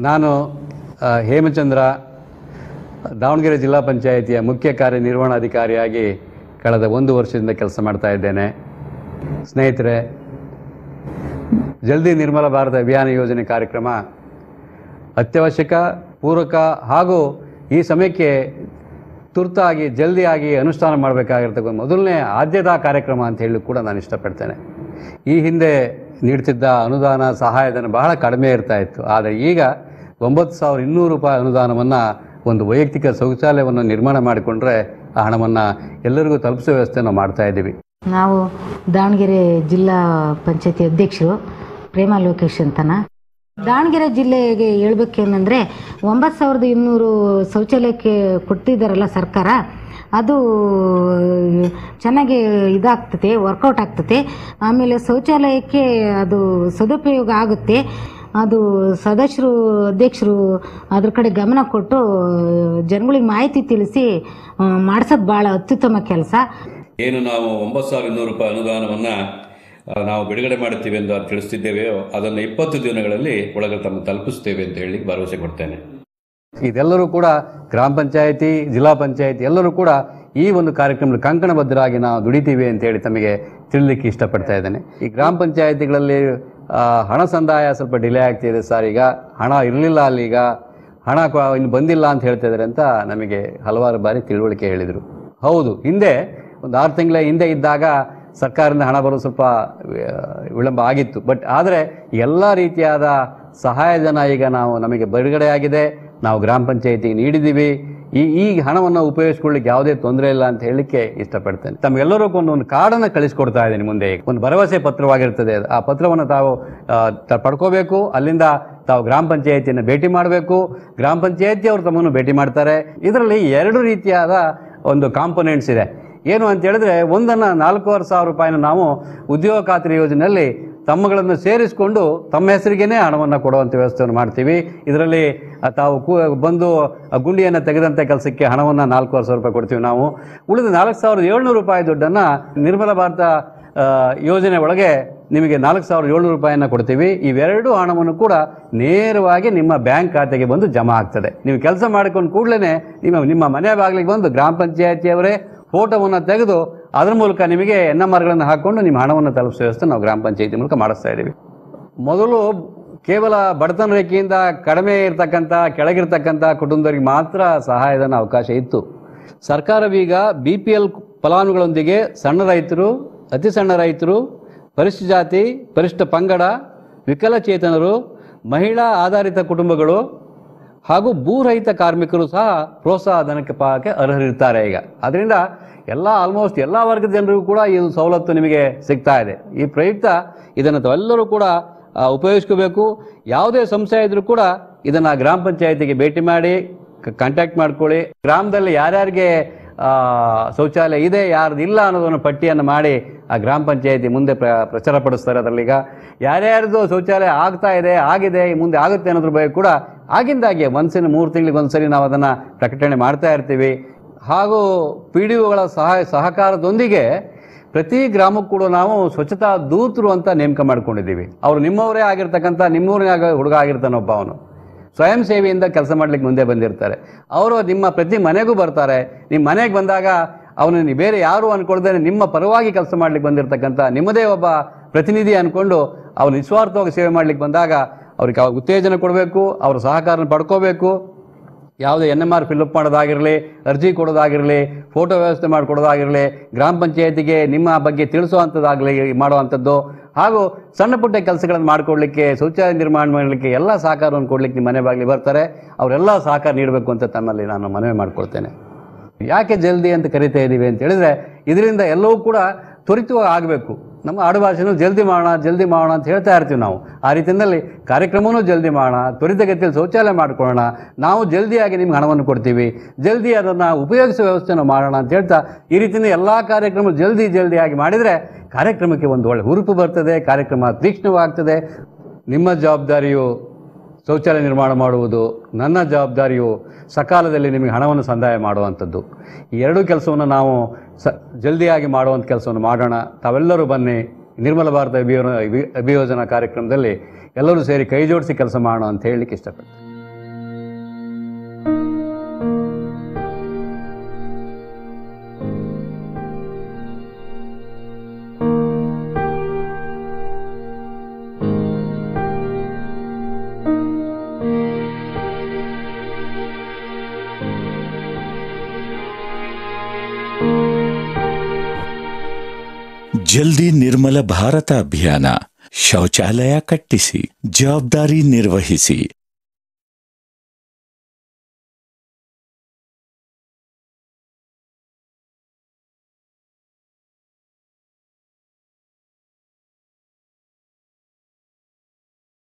ನಾನು ಆ, ಹೇಮಚಂದ್ರ ದಾವಣಗೆರೆ ಜಿಲ್ಲಾ ಪಂಚಾಯಿತಿಯ ಮುಖ್ಯ ಕಾರ್ಯನಿರ್ವಹಣಾಧಿಕಾರಿಯಾಗಿ ಕಳೆದ ಒಂದು ವರ್ಷದಿಂದ ಕೆಲಸ ಮಾಡ್ತಾ ಇದ್ದೇನೆ ಸ್ನೇಹಿತರೆ ಜಲ್ದಿ ನಿರ್ಮಲ ಭಾರತ ಅಭಿಯಾನ ಯೋಜನೆ ಕಾರ್ಯಕ್ರಮ ಅತ್ಯವಶ್ಯಕ ಪೂರಕ ಹಾಗೂ ಈ ಸಮಯಕ್ಕೆ ತುರ್ತಾಗಿ ಜಲ್ದಿಯಾಗಿ ಅನುಷ್ಠಾನ ಮಾಡಬೇಕಾಗಿರ್ತಕ್ಕಂಥ ಮೊದಲನೇ ಆದ್ಯತಾ ಕಾರ್ಯಕ್ರಮ ಅಂತ ಹೇಳಿ ಕೂಡ ನಾನು ಇಷ್ಟಪಡ್ತೇನೆ ಈ ಹಿಂದೆ ನೀಡ್ತಿದ್ದ ಅನುದಾನ ಸಹಾಯಧನ ಬಹಳ ಕಡಿಮೆ ಇರ್ತಾ ಇತ್ತು ಆದರೆ ಈಗ ಒಂಬತ್ತು ಸಾವಿರ ಇನ್ನೂರು ರೂಪಾಯಿ ಅನುದಾನವನ್ನು ಒಂದು ವೈಯಕ್ತಿಕ ಶೌಚಾಲಯವನ್ನು ನಿರ್ಮಾಣ ಮಾಡಿಕೊಂಡ್ರೆ ಆ ಹಣವನ್ನು ಎಲ್ಲರಿಗೂ ತಲುಪಿಸೋ ವ್ಯವಸ್ಥೆ ನಾವು ಮಾಡ್ತಾ ಇದ್ದೀವಿ ನಾವು ದಾವಣಗೆರೆ ಜಿಲ್ಲಾ ಪಂಚಾಯತಿ ಅಧ್ಯಕ್ಷರು ಪ್ರೇಮ ಲೋಕೇಶ್ ಅಂತನ ದಾವಣಗೆರೆ ಜಿಲ್ಲೆಗೆ ಹೇಳ್ಬೇಕೇನಂದರೆ ಒಂಬತ್ತು ಸಾವಿರದ ಇನ್ನೂರು ಶೌಚಾಲಯಕ್ಕೆ ಕೊಟ್ಟಿದ್ದಾರಲ್ಲ ಸರ್ಕಾರ ಅದು ಚೆನ್ನಾಗಿ ಇದಾಗ್ತದೆ ವರ್ಕೌಟ್ ಆಗ್ತದೆ ಆಮೇಲೆ ಶೌಚಾಲಯಕ್ಕೆ ಅದು ಸದುಪಯೋಗ ಆಗುತ್ತೆ ಅದು ಸದಸ್ಯರು ಅಧ್ಯಕ್ಷರು ಅದ್ರ ಕಡೆ ಗಮನ ಕೊಟ್ಟು ಜನಗಳಿಗೆ ಮಾಹಿತಿ ತಿಳಿಸಿ ಮಾಡಿಸೋದು ಭಾಳ ಅತ್ಯುತ್ತಮ ಕೆಲಸ ಏನು ನಾವು ಒಂಬತ್ತು ಸಾವಿರ ಇನ್ನೂರು ರೂಪಾಯಿ ಅನುದಾನವನ್ನು ನಾವು ಬಿಡುಗಡೆ ಮಾಡುತ್ತೀವಿ ಎಂದು ತಿಳಿಸ್ತಿದ್ದೇವೆಯೋ ಅದನ್ನು ಇಪ್ಪತ್ತು ದಿನಗಳಲ್ಲಿ ಒಳಗೆ ತಮ್ಮ ತಲುಪಿಸ್ತೇವೆ ಅಂತ ಹೇಳಿ ಭರವಸೆ ಕೊಡ್ತೇನೆ ಇದೆಲ್ಲರೂ ಕೂಡ ಗ್ರಾಮ ಪಂಚಾಯತಿ ಜಿಲ್ಲಾ ಪಂಚಾಯತಿ ಎಲ್ಲರೂ ಕೂಡ ಈ ಒಂದು ಕಾರ್ಯಕ್ರಮದಲ್ಲಿ ಕಂಕಣಬದ್ಧರಾಗಿ ನಾವು ದುಡಿತೀವಿ ಅಂತ ಹೇಳಿ ತಮಗೆ ತಿಳಿಲಿಕ್ಕೆ ಇಷ್ಟಪಡ್ತಾ ಇದ್ದೇನೆ ಈ ಗ್ರಾಮ ಪಂಚಾಯತಿಗಳಲ್ಲಿ ಆ, ಹಣ ಸಂದಾಯ ಸ್ವಲ್ಪ ಡಿಲೇ ಆಗ್ತಿದೆ ಸರ್ ಈಗ ಹಣ ಇರಲಿಲ್ಲ ಅಲ್ಲಿ ಈಗ ಹಣ ಕ- ಇನ್ನು ಬಂದಿಲ್ಲ ಅಂತ ಹೇಳ್ತಾ ಇದ್ದಾರೆ ಅಂತ ನಮಗೆ ಹಲವಾರು ಬಾರಿ ತಿಳುವಳಿಕೆ ಹೇಳಿದರು ಹೌದು ಹಿಂದೆ ಒಂದು ಆರು ತಿಂಗಳ ಹಿಂದೆ ಇದ್ದಾಗ ಸರ್ಕಾರದಿಂದ ಹಣ ಬರೋದು ಸ್ವಲ್ಪ ಆ, ವಿಳಂಬ ಆಗಿತ್ತು ಬಟ್ ಆದರೆ ಎಲ್ಲ ರೀತಿಯಾದ ಸಹಾಯಧನ ಈಗ ನಾವು ನಮಗೆ ಬಿಡುಗಡೆ ಆಗಿದೆ ನಾವು ಗ್ರಾಮ ಪಂಚಾಯತಿಗೆ ನೀಡಿದ್ದೀವಿ ಈ ಈ ಹಣವನ್ನು ಉಪಯೋಗಿಸ್ಕೊಳ್ಳಿಕ್ಕೆ ಯಾವುದೇ ತೊಂದರೆ ಇಲ್ಲ ಅಂತ ಹೇಳಲಿಕ್ಕೆ ಇಷ್ಟಪಡ್ತೇನೆ ತಮಗೆಲ್ಲರೂ ಒಂದು ಒಂದು ಕಾರ್ಡನ್ನು ಕಳಿಸ್ಕೊಡ್ತಾ ಇದ್ದೀನಿ ಮುಂದೆ ಈಗ. ಒಂದು ಭರವಸೆ ಪತ್ರವಾಗಿರ್ತದೆ ಅದು. ಆ ಪತ್ರವನ್ನು ತಾವು ಆ, ತ- ಪಡ್ಕೋಬೇಕು ಅಲ್ಲಿಂದ ತಾವು ಗ್ರಾಮ ಪಂಚಾಯತಿಯನ್ನು ಭೇಟಿ ಮಾಡಬೇಕು ಗ್ರಾಮ ಪಂಚಾಯತಿ ಅವರು ತಮ್ಮನ್ನು ಭೇಟಿ ಮಾಡ್ತಾರೆ ಇದರಲ್ಲಿ ಎರಡು ರೀತಿಯಾದ ಒಂದು ಕಾಂಪೊನೆಂಟ್ಸ್ ಇದೆ ಏನು ಅಂತ ಹೇಳಿದ್ರೆ ಒಂದನ್ನು ನಾಲ್ಕೂವರೆ ಸಾವಿರ ರೂಪಾಯಿನ ನಾವು ಉದ್ಯೋಗ ಖಾತ್ರಿ ಯೋಜನೆಯಲ್ಲಿ ತಮ್ಮಗಳನ್ನು ಸೇರಿಸಿಕೊಂಡು ತಮ್ಮ ಹೆಸರಿಗೇನೆ ಹಣವನ್ನು ಕೊಡುವಂಥ ವ್ಯವಸ್ಥೆಯನ್ನು ಮಾಡ್ತೀವಿ ಇದರಲ್ಲಿ ಆ, ತಾವು ಕು ಬಂದು ಆ ಗುಂಡಿಯನ್ನು ತೆಗೆದಂಥ ಕೆಲಸಕ್ಕೆ ಹಣವನ್ನು ನಾಲ್ಕೂವರೆ ಸಾವಿರ ರೂಪಾಯಿ ಕೊಡ್ತೀವಿ ನಾವು ಉಳಿದ ನಾಲ್ಕು ಸಾವಿರದ ಏಳ್ನೂರು ರೂಪಾಯಿ ದುಡ್ಡನ್ನು ನಿರ್ಮಲ ಭಾರತ ಆ, ಯೋಜನೆ ಒಳಗೆ ನಿಮಗೆ ನಾಲ್ಕು ಸಾವಿರದ ಏಳ್ನೂರು ರೂಪಾಯಿನ ಕೊಡ್ತೀವಿ ಇವೆರಡು ಹಣವನ್ನು ಕೂಡ ನೇರವಾಗಿ ನಿಮ್ಮ ಬ್ಯಾಂಕ್ ಖಾತೆಗೆ ಬಂದು ಜಮಾ ಆಗ್ತದೆ ನೀವು ಕೆಲಸ ಮಾಡಿಕೊಂಡು ಕೂಡಲೇ ನಿಮ್ಮ ನಿಮ್ಮ ಮನೆ ಬಾಗಿಲಿಗೆ ಬಂದು ಗ್ರಾಮ ಪಂಚಾಯತಿಯವರೇ ಫೋಟೋವನ್ನು ತೆಗೆದು ಅದರ ಮೂಲಕ ನಿಮಗೆ ಎನ್ ಎಮ್ ಆರ್ಗಳನ್ನು ಹಾಕ್ಕೊಂಡು ನಿಮ್ಮ ಹಣವನ್ನು ತಲುಪಿಸೋ ವ್ಯವಸ್ಥೆ ನಾವು ಗ್ರಾಮ ಪಂಚಾಯತಿ ಮೂಲಕ ಮಾಡಿಸ್ತಾ ಇದ್ದೀವಿ ಮೊದಲು ಕೇವಲ ಬಡತನ ರೇಖೆಯಿಂದ ಕಡಿಮೆ ಇರತಕ್ಕಂಥ ಕೆಳಗಿರ್ತಕ್ಕಂಥ ಕುಟುಂಬದವರಿಗೆ ಮಾತ್ರ ಸಹಾಯಧನ ಅವಕಾಶ ಇತ್ತು ಸರ್ಕಾರವೀಗ ಬಿ ಪಿ ಎಲ್ ಫಲಾನುಗಳೊಂದಿಗೆ ಸಣ್ಣ ರೈತರು ಅತಿ ಸಣ್ಣ ರೈತರು ಪರಿಶಿಷ್ಟ ಜಾತಿ ಪರಿಶಿಷ್ಟ ಪಂಗಡ ವಿಕಲಚೇತನರು ಮಹಿಳಾ ಆಧಾರಿತ ಕುಟುಂಬಗಳು ಹಾಗೂ ಭೂರಹಿತ ಕಾರ್ಮಿಕರು ಸಹ ಪ್ರೋತ್ಸಾಹ ಧನಕ್ಕೆ ಪಾಕ್ಕೆ ಅರ್ಹರಿರ್ತಾರೆ ಈಗ ಅದರಿಂದ ಎಲ್ಲ ಆಲ್ಮೋಸ್ಟ್ ಎಲ್ಲ ವರ್ಗದ ಜನರಿಗೂ ಕೂಡ ಈ ಸವಲತ್ತು ನಿಮಗೆ ಸಿಗ್ತಾ ಇದೆ ಈ ಪ್ರಯುಕ್ತ ಇದನ್ನು ತಾವೆಲ್ಲರೂ ಕೂಡ ಆ, ಉಪಯೋಗಿಸ್ಕೋಬೇಕು ಯಾವುದೇ ಸಂಶಯ ಇದ್ರೂ ಕೂಡ ಇದನ್ನು ಗ್ರಾಮ ಪಂಚಾಯತಿಗೆ ಭೇಟಿ ಮಾಡಿ ಕಾಂಟ್ಯಾಕ್ಟ್ ಮಾಡ್ಕೊಳ್ಳಿ ಗ್ರಾಮದಲ್ಲಿ ಯಾರ್ಯಾರಿಗೆ ಆ, ಶೌಚಾಲಯ ಇದೆ ಯಾರ್ದು ಇಲ್ಲ ಅನ್ನೋದನ್ನು ಪಟ್ಟಿಯನ್ನು ಮಾಡಿ ಆ ಗ್ರಾಮ ಪಂಚಾಯತಿ ಮುಂದೆ ಪ್ರ ಪ್ರಚಾರ ಪಡಿಸ್ತಾರೆ ಅದರಲ್ಲೀಗ ಯಾರ್ಯಾರ್ದು ಶೌಚಾಲಯ ಆಗ್ತಾ ಇದೆ ಆಗಿದೆ ಮುಂದೆ ಆಗುತ್ತೆ ಅನ್ನೋದ್ರ ಬಗ್ಗೆ ಕೂಡ ಆಗಿಂದಾಗೆ ಒಂದ್ಸರಿ ಮೂರು ತಿಂಗಳಿಗೆ ಒಂದ್ಸರಿ ನಾವು ಅದನ್ನು ಪ್ರಕಟಣೆ ಮಾಡ್ತಾ ಇರ್ತೀವಿ ಹಾಗೂ ಪಿ ಡಿ ಒಗಳ ಸಹಾಯ ಸಹಕಾರದೊಂದಿಗೆ ಪ್ರತಿ ಗ್ರಾಮಕ್ಕೂ ಕೂಡ ನಾವು ಸ್ವಚ್ಛತಾ ದೂತರು ಅಂತ ನೇಮಕ ಮಾಡ್ಕೊಂಡಿದ್ದೀವಿ ಅವರು ನಿಮ್ಮವರೇ ಆಗಿರ್ತಕ್ಕಂಥ ನಿಮ್ಮೂರಿನ ಹುಡುಗ ಆಗಿರ್ತಾನೆ ಒಬ್ಬ ಅವನು ಸ್ವಯಂ ಸೇವೆಯಿಂದ ಕೆಲಸ ಮಾಡ್ಲಿಕ್ಕೆ ಮುಂದೆ ಬಂದಿರ್ತಾರೆ ಅವರು ನಿಮ್ಮ ಪ್ರತಿ ಮನೆಗೂ ಬರ್ತಾರೆ ನಿಮ್ಮ ಮನೆಗೆ ಬಂದಾಗ ಅವನು ನೀವು ಬೇರೆ ಯಾರು ಅನ್ಕೊಳ್ದೇನೆ ನಿಮ್ಮ ಪರವಾಗಿ ಕೆಲಸ ಮಾಡ್ಲಿಕ್ಕೆ ಬಂದಿರತಕ್ಕಂಥ ನಿಮ್ಮದೇ ಒಬ್ಬ ಪ್ರತಿನಿಧಿ ಅನ್ಕೊಂಡು ಅವ್ರು ನಿಸ್ವಾರ್ಥವಾಗಿ ಸೇವೆ ಮಾಡ್ಲಿಕ್ಕೆ ಬಂದಾಗ ಅವ್ರಿಗೆ ಅವಾಗ ಉತ್ತೇಜನ ಕೊಡಬೇಕು ಅವ್ರ ಸಹಕಾರನ ಪಡ್ಕೋಬೇಕು ಯಾವುದೇ ಎನ್ ಎಮ್ ಆರ್ ಫಿಲ್ಅಪ್ ಮಾಡೋದಾಗಿರಲಿ ಅರ್ಜಿ ಕೊಡೋದಾಗಿರಲಿ ಫೋಟೋ ವ್ಯವಸ್ಥೆ ಮಾಡಿಕೊಡೋದಾಗಿರಲಿ ಗ್ರಾಮ ಪಂಚಾಯತಿಗೆ ನಿಮ್ಮ ಬಗ್ಗೆ ತಿಳಿಸುವಂಥದ್ದಾಗಲಿ ಮಾಡುವಂಥದ್ದು ಹಾಗೂ ಸಣ್ಣ ಪುಟ್ಟ ಕೆಲಸಗಳನ್ನು ಮಾಡಿಕೊಡ್ಲಿಕ್ಕೆ ಶೌಚಾಲಯ ನಿರ್ಮಾಣ ಮಾಡಲಿಕ್ಕೆ ಎಲ್ಲ ಸಹಕಾರವನ್ನು ಕೊಡ್ಲಿಕ್ಕೆ ನಿಮ್ಮ ಮನೆ ಬಾಗಿಲಿಗೆ ಬರ್ತಾರೆ ಅವರೆಲ್ಲ ಸಹಕಾರ ನೀಡಬೇಕು ಅಂತ ತಮ್ಮಲ್ಲಿ ನಾನು ಮನವಿ ಮಾಡ್ಕೊಳ್ತೇನೆ ಯಾಕೆ ಜಲ್ದಿ ಅಂತ ಕರಿತಾ ಇದ್ದೀವಿ ಅಂತ ಹೇಳಿದ್ರೆ ಇದರಿಂದ ಎಲ್ಲವೂ ಕೂಡ ತ್ವರಿತವಾಗಿ ಆಗಬೇಕು ನಮ್ಮ ಆಡುಭಾಷೆನೂ ಜಲ್ದಿ ಮಾಡೋಣ ಜಲ್ದಿ ಮಾಡೋಣ ಅಂತ ಹೇಳ್ತಾ ಇರ್ತೀವಿ ನಾವು ಆ ರೀತಿಯಲ್ಲಿ ಕಾರ್ಯಕ್ರಮವೂ ಜಲ್ದಿ ಮಾಡೋಣ ತ್ವರಿತಗತಿಯಲ್ಲಿ ಶೌಚಾಲಯ ಮಾಡ್ಕೊಳ್ಳೋಣ ನಾವು ಜಲ್ದಿಯಾಗಿ ನಿಮ್ಗೆ ಹಣವನ್ನು ಕೊಡ್ತೀವಿ ಜಲ್ದಿ ಅದನ್ನು ಉಪಯೋಗಿಸುವ ವ್ಯವಸ್ಥೆನ ಮಾಡೋಣ ಅಂತ ಹೇಳ್ತಾ ಈ ರೀತಿಯ ಎಲ್ಲ ಕಾರ್ಯಕ್ರಮ ಜಲ್ದಿ ಜಲ್ದಿಯಾಗಿ ಮಾಡಿದರೆ ಕಾರ್ಯಕ್ರಮಕ್ಕೆ ಒಂದು ಒಳ್ಳೆ ಹುರುಪು ಬರ್ತದೆ ಕಾರ್ಯಕ್ರಮ ತೀಕ್ಷ್ಣವಾಗ್ತದೆ ನಿಮ್ಮ ಜವಾಬ್ದಾರಿಯು ಶೌಚಾಲಯ ನಿರ್ಮಾಣ ಮಾಡುವುದು ನನ್ನ ಜವಾಬ್ದಾರಿಯು ಸಕಾಲದಲ್ಲಿ ನಿಮಗೆ ಹಣವನ್ನು ಸಂದಾಯ ಮಾಡುವಂಥದ್ದು ಈ ಎರಡೂ ಕೆಲಸವನ್ನು ನಾವು ಸ ಜಲ್ದಿಯಾಗಿ ಮಾಡುವಂಥ ಕೆಲಸವನ್ನು ಮಾಡೋಣ ತಾವೆಲ್ಲರೂ ಬನ್ನಿ ನಿರ್ಮಲ ಭಾರತ ಅಭಿಯೋ ಅಭಿಯೋಜನಾ ಕಾರ್ಯಕ್ರಮದಲ್ಲಿ ಎಲ್ಲರೂ ಸೇರಿ ಕೈ ಜೋಡಿಸಿ ಕೆಲಸ ಮಾಡೋಣ ಅಂತ ಹೇಳಲಿಕ್ಕೆ ಇಷ್ಟಪಡ್ತೀನಿ ಜಲ್ದಿ ನಿರ್ಮಲ ಭಾರತ ಅಭಿಯಾನ ಶೌಚಾಲಯ ಕಟ್ಟಿಸಿ ಜವಾಬ್ದಾರಿ ನಿರ್ವಹಿಸಿ